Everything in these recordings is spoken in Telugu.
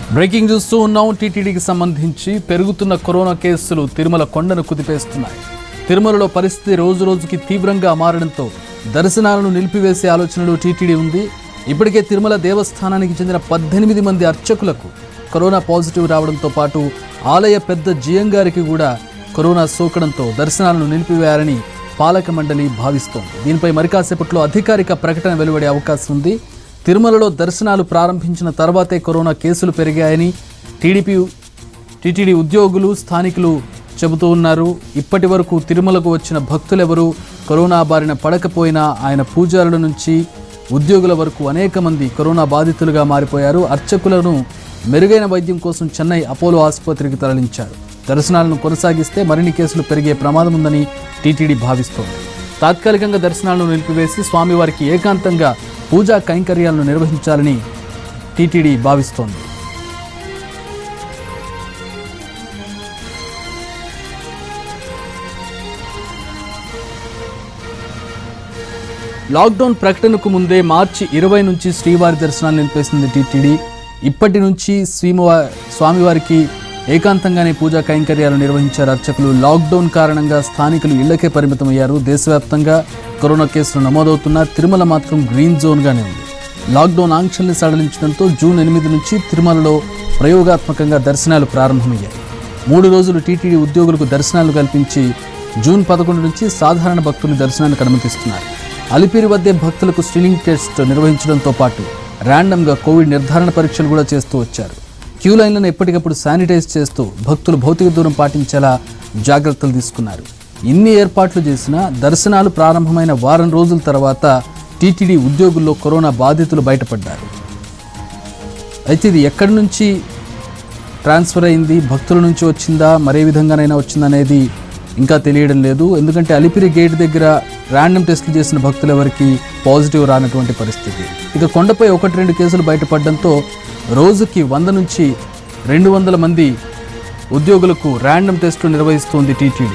బ్రేకింగ్ చూస్తూ ఉన్నాం టీటీడీకి సంబంధించి పెరుగుతున్న కరోనా కేసులు తిరుమల కొండను కుదిపేస్తున్నాయి తిరుమలలో పరిస్థితి రోజు రోజుకి తీవ్రంగా మారడంతో దర్శనాలను నిలిపివేసే ఆలోచనలో టీటీడీ ఉంది ఇప్పటికే తిరుమల దేవస్థానానికి చెందిన పద్దెనిమిది మంది అర్చకులకు కరోనా పాజిటివ్ రావడంతో పాటు ఆలయ పెద్ద జియం గారికి కూడా కరోనా సోకడంతో దర్శనాలను నిలిపివేయాలని పాలక మండలి భావిస్తోంది దీనిపై మరి కాసేపట్లో అధికారిక ప్రకటన వెలువడే అవకాశం ఉంది తిరుమలలో దర్శనాలు ప్రారంభించిన తర్వాతే కరోనా కేసులు పెరిగాయని టీడీపీ టీటీడీ ఉద్యోగులు స్థానికులు చెబుతూ ఉన్నారు ఇప్పటి వరకు తిరుమలకు వచ్చిన భక్తులెవరూ కరోనా బారిన పడకపోయినా ఆయన పూజారుల నుంచి ఉద్యోగుల వరకు అనేక మంది కరోనా బాధితులుగా మారిపోయారు అర్చకులను మెరుగైన వైద్యం కోసం చెన్నై అపోలో ఆసుపత్రికి తరలించారు దర్శనాలను కొనసాగిస్తే మరిన్ని కేసులు పెరిగే ప్రమాదం ఉందని టీటీడీ భావిస్తోంది తాత్కాలికంగా దర్శనాలను నిలిపివేసి స్వామివారికి ఏకాంతంగా పూజా కైంకర్యాలను నిర్వహించాలని టీటీడీ భావిస్తోంది లాక్డౌన్ ప్రకటనకు ముందే మార్చి ఇరవై నుంచి శ్రీవారి దర్శనాలు నిలిపేసింది టీటీడీ ఇప్పటి నుంచి శ్రీమవా స్వామివారికి ఏకాంతంగానే పూజా కైంకర్యాలు నిర్వహించారు అర్చకులు లాక్డౌన్ కారణంగా స్థానికులు ఇళ్లకే పరిమితమయ్యారు దేశవ్యాప్తంగా కరోనా కేసులు నమోదవుతున్నా తిరుమల మాత్రం గ్రీన్ జోన్గానే ఉంది లాక్డౌన్ ఆంక్షల్ని సడలించడంతో జూన్ ఎనిమిది నుంచి తిరుమలలో ప్రయోగాత్మకంగా దర్శనాలు ప్రారంభమయ్యాయి మూడు రోజులు టీటీడీ ఉద్యోగులకు దర్శనాలు కల్పించి జూన్ పదకొండు నుంచి సాధారణ భక్తుల దర్శనానికి అనుమతిస్తున్నారు అలిపిరి వద్దే భక్తులకు స్క్రీనింగ్ టెస్ట్ నిర్వహించడంతో పాటు ర్యాండమ్గా కోవిడ్ నిర్ధారణ పరీక్షలు కూడా చేస్తూ వచ్చారు క్యూ లైన్లను ఎప్పటికప్పుడు శానిటైజ్ చేస్తూ భక్తులు భౌతిక దూరం పాటించేలా జాగ్రత్తలు తీసుకున్నారు ఇన్ని ఏర్పాట్లు చేసినా దర్శనాలు ప్రారంభమైన వారం రోజుల తర్వాత టీటీడీ ఉద్యోగుల్లో కరోనా బాధితులు బయటపడ్డారు అయితే ఇది ఎక్కడి నుంచి ట్రాన్స్ఫర్ అయింది భక్తుల నుంచి వచ్చిందా మరే విధంగానైనా వచ్చిందనేది ఇంకా తెలియడం లేదు ఎందుకంటే అలిపిరి గేట్ దగ్గర ర్యాండమ్ టెస్టులు చేసిన భక్తులు ఎవరికి పాజిటివ్ రానటువంటి పరిస్థితి ఇక కొండపై ఒకటి రెండు కేసులు బయటపడడంతో రోజుకి వంద నుంచి రెండు వందల మంది ఉద్యోగులకు ర్యాండమ్ టెస్టులు నిర్వహిస్తోంది టీటీడీ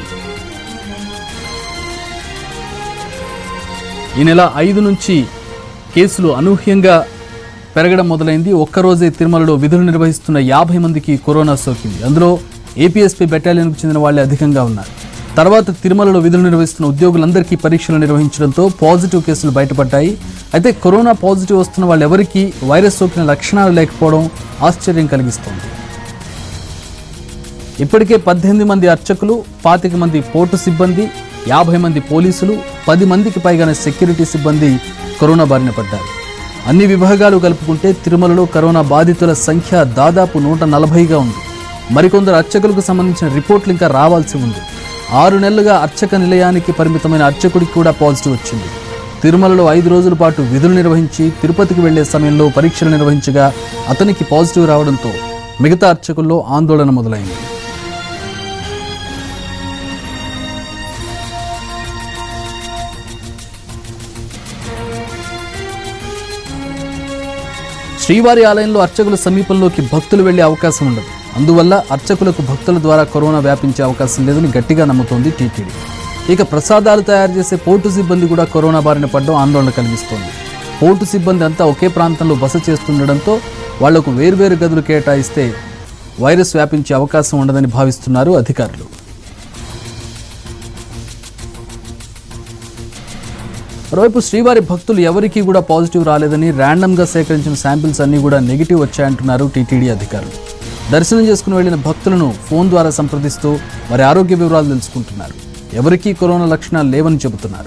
ఈ నెల ఐదు నుంచి కేసులు అనూహ్యంగా పెరగడం మొదలైంది ఒక్కరోజే తిరుమలలో విధులు నిర్వహిస్తున్న యాభై మందికి కరోనా సోకింది అందులో ఏపీఎస్పీ బెటాలియన్కు చెందిన వాళ్ళే అధికంగా ఉన్నారు తర్వాత తిరుమలలో విధులు నిర్వహిస్తున్న ఉద్యోగులందరికీ పరీక్షలు నిర్వహించడంతో పాజిటివ్ కేసులు బయటపడ్డాయి అయితే కరోనా పాజిటివ్ వస్తున్న వాళ్ళెవరికీ వైరస్ సోకిన లక్షణాలు లేకపోవడం ఆశ్చర్యం కలిగిస్తోంది ఇప్పటికే పద్దెనిమిది మంది అర్చకులు పాతిక మంది పోర్టు సిబ్బంది యాభై మంది పోలీసులు పది మందికి పైగానే సెక్యూరిటీ సిబ్బంది కరోనా బారిన పడ్డారు అన్ని విభాగాలు కలుపుకుంటే తిరుమలలో కరోనా బాధితుల సంఖ్య దాదాపు నూట నలభైగా ఉంది మరికొందరు అర్చకులకు సంబంధించిన రిపోర్ట్లు ఇంకా రావాల్సి ఉంది ఆరు నెలలుగా అర్చక నిలయానికి పరిమితమైన అర్చకుడికి కూడా పాజిటివ్ వచ్చింది తిరుమలలో ఐదు రోజుల పాటు విధులు నిర్వహించి తిరుపతికి వెళ్లే సమయంలో పరీక్షలు నిర్వహించగా అతనికి పాజిటివ్ రావడంతో మిగతా అర్చకుల్లో ఆందోళన మొదలైంది శ్రీవారి ఆలయంలో అర్చకుల సమీపంలోకి భక్తులు వెళ్లే అవకాశం ఉండదు అందువల్ల అర్చకులకు భక్తుల ద్వారా కరోనా వ్యాపించే అవకాశం లేదని గట్టిగా నమ్ముతోంది టీటీడీ ఇక ప్రసాదాలు తయారు చేసే పోర్టు సిబ్బంది కూడా కరోనా బారిన పడడం ఆందోళన కలిగిస్తోంది పోర్టు సిబ్బంది అంతా ఒకే ప్రాంతంలో బస చేస్తుండడంతో వాళ్లకు వేర్వేరు గదులు కేటాయిస్తే వైరస్ వ్యాపించే అవకాశం ఉండదని భావిస్తున్నారు అధికారులు మరోవైపు శ్రీవారి భక్తులు ఎవరికీ కూడా పాజిటివ్ రాలేదని ర్యాండమ్గా సేకరించిన శాంపిల్స్ అన్నీ కూడా నెగిటివ్ వచ్చాయంటున్నారు టీటీడీ అధికారులు దర్శనం చేసుకుని వెళ్లిన భక్తులను ఫోన్ ద్వారా సంప్రదిస్తూ వారి ఆరోగ్య వివరాలు తెలుసుకుంటున్నారు ఎవరికీ కరోనా లక్షణాలు లేవని చెబుతున్నారు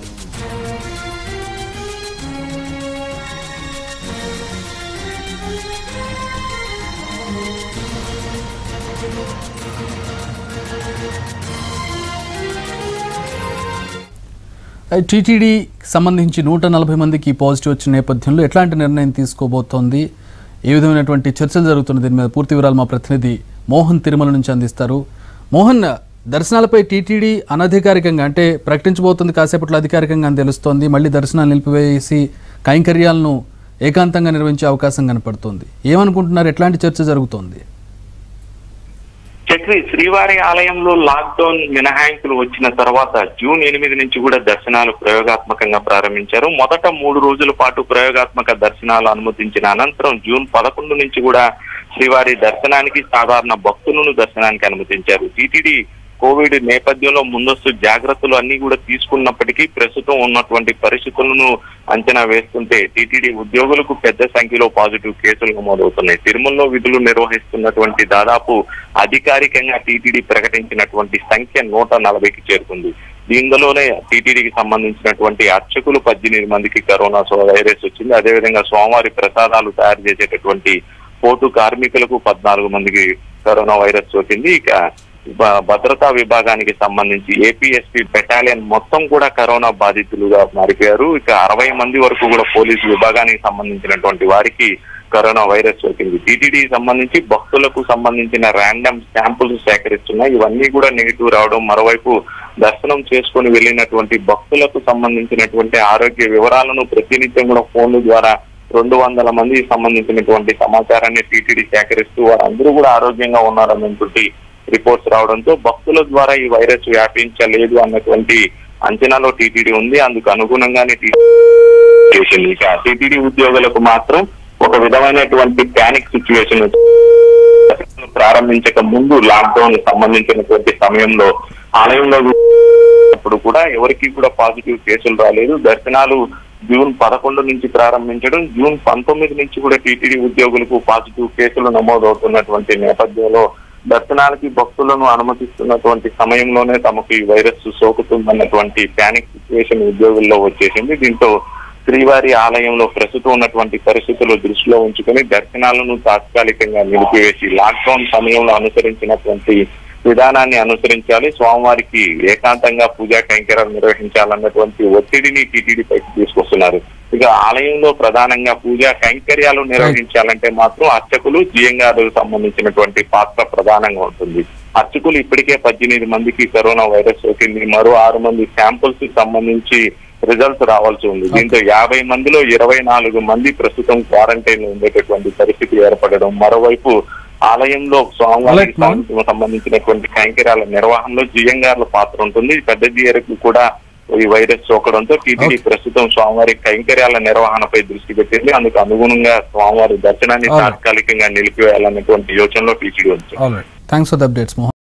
టీటీడీ సంబంధించి నూట నలభై మందికి పాజిటివ్ వచ్చిన నేపథ్యంలో ఎట్లాంటి నిర్ణయం తీసుకోబోతోంది ఏ విధమైనటువంటి చర్చలు జరుగుతున్న దీని మీద పూర్తి వివరాలు మా ప్రతినిధి మోహన్ తిరుమల నుంచి అందిస్తారు మోహన్ దర్శనాలపై టీటీడీ అనధికారికంగా అంటే ప్రకటించబోతుంది కాసేపట్లో అధికారికంగా అని తెలుస్తోంది మళ్ళీ దర్శనాలు నిలిపివేసి కైంకర్యాలను ఏకాంతంగా నిర్వహించే అవకాశం కనపడుతోంది ఏమనుకుంటున్నారు ఎట్లాంటి చర్చ జరుగుతోంది చక్రి శ్రీవారి ఆలయంలో లాక్డౌన్ మినహాయింపులు వచ్చిన తర్వాత జూన్ ఎనిమిది నుంచి కూడా దర్శనాలు ప్రయోగాత్మకంగా ప్రారంభించారు మొదట మూడు రోజుల పాటు ప్రయోగాత్మక దర్శనాలు అనుమతించిన అనంతరం జూన్ పదకొండు నుంచి కూడా శ్రీవారి దర్శనానికి సాధారణ భక్తులను దర్శనానికి అనుమతించారు టీటీడీ కోవిడ్ నేపథ్యంలో ముందస్తు జాగ్రత్తలు అన్ని కూడా తీసుకున్నప్పటికీ ప్రస్తుతం ఉన్నటువంటి పరిస్థితులను అంచనా వేస్తుంటే టీటీడీ ఉద్యోగులకు పెద్ద సంఖ్యలో పాజిటివ్ కేసులు నమోదవుతున్నాయి తిరుమలలో విధులు నిర్వహిస్తున్నటువంటి దాదాపు అధికారికంగా టీటీడీ ప్రకటించినటువంటి సంఖ్య నూట నలభైకి చేరుకుంది దీనిలోనే టీటీడీకి సంబంధించినటువంటి అర్చకులు పద్దెనిమిది మందికి కరోనా సో- వైరస్ వచ్చింది అదేవిధంగా సోమవారి ప్రసాదాలు తయారు చేసేటటువంటి పోటు కార్మికులకు పద్నాలుగు మందికి కరోనా వైరస్ సోకింది ఇక భ- భద్రతా విభాగానికి సంబంధించి ఏపీఎస్పీ బెటాలియన్ మొత్తం కూడా కరోనా బాధితులుగా మారిపోయారు ఇక అరవై మంది వరకు కూడా పోలీసు విభాగానికి సంబంధించినటువంటి వారికి కరోనా వైరస్ సోకింది టీటీడీ సంబంధించి భక్తులకు సంబంధించిన ర్యాండమ్ శాంపుల్స్ సేకరిస్తున్నాయి ఇవన్నీ కూడా నెగిటివ్ రావడం మరోవైపు దర్శనం చేసుకొని వెళ్ళినటువంటి భక్తులకు సంబంధించినటువంటి ఆరోగ్య వివరాలను ప్రతినిత్యం కూడా ఫోన్ల ద్వారా రెండు వందల మందికి సంబంధించినటువంటి సమాచారాన్ని టీటీడీ సేకరిస్తూ వారందరూ కూడా ఆరోగ్యంగా ఉన్నారన్నటువంటి రిపోర్ట్స్ రావడంతో భక్తుల ద్వారా ఈ వైరస్ వ్యాపించలేదు అన్నటువంటి అంచనాలో టీటీడీ ఉంది అందుకు అనుగుణంగానే టీటీడీ చేసింది ఇక టీటీడీ ఉద్యోగులకు మాత్రం ఒక విధమైనటువంటి ప్యానిక్ సిచ్యువేషన్ ప్రారంభించక ముందు లాక్డౌన్ సంబంధించినటువంటి సమయంలో ఆలయంలో అప్పుడు కూడా ఎవరికి కూడా పాజిటివ్ కేసులు రాలేదు దర్శనాలు జూన్ పదకొండు నుంచి ప్రారంభించడం జూన్ పంతొమ్మిది నుంచి కూడా టీటీడీ ఉద్యోగులకు పాజిటివ్ కేసులు నమోదవుతున్నటువంటి నేపథ్యంలో దర్శనాలకి భక్తులను అనుమతిస్తున్నటువంటి సమయంలోనే తమకు ఈ వైరస్ సోకుతుందన్నటువంటి ప్యానిక్ సిచ్యువేషన్ ఉద్యోగుల్లో వచ్చేసింది దీంతో శ్రీవారి ఆలయంలో ప్రస్తుతం ఉన్నటువంటి పరిస్థితులు దృష్టిలో ఉంచుకొని దర్శనాలను తాత్కాలికంగా నిలిపివేసి లాక్డౌన్ సమయంలో అనుసరించినటువంటి విధానాన్ని అనుసరించాలి స్వామివారికి ఏకాంతంగా పూజా కైంకర్యాలు నిర్వహించాలన్నటువంటి ఒత్తిడిని టీటీడీ పైకి తీసుకొస్తున్నారు ఇక ఆలయంలో ప్రధానంగా పూజా కైంకర్యాలు నిర్వహించాలంటే మాత్రం అర్చకులు జియంగారులకు సంబంధించినటువంటి పాత్ర ప్రధానంగా ఉంటుంది అర్చకులు ఇప్పటికే పద్దెనిమిది మందికి కరోనా వైరస్ సోకింది మరో ఆరు మంది శాంపుల్స్ కి సంబంధించి రిజల్ట్స్ రావాల్సి ఉంది దీంతో యాభై మందిలో ఇరవై నాలుగు మంది ప్రస్తుతం క్వారంటైన్ లో ఉండేటటువంటి పరిస్థితి ఏర్పడడం మరోవైపు ఆలయంలో స్వామివారికి Alright, ma'am. సంబంధించిన- సంబంధించినటువంటి కైంకర్యాల నిర్వహణలో జియంగార్ల పాత్ర ఉంటుంది పెద్ద జియర్కు కూడా ఈ వైరస్ సోకడంతో టీటీడీ ప్రస్తుతం స్వామివారి కైంకర్యాల నిర్వహణపై దృష్టి పెట్టింది అందుకు అనుగుణంగా స్వామివారి దర్శనాన్ని Alright. తాత్కాలికంగా నిలిపివేయాలన్నటువంటి యోచనలో టీటీడీ ఉంది all right thanks for the updates Mohan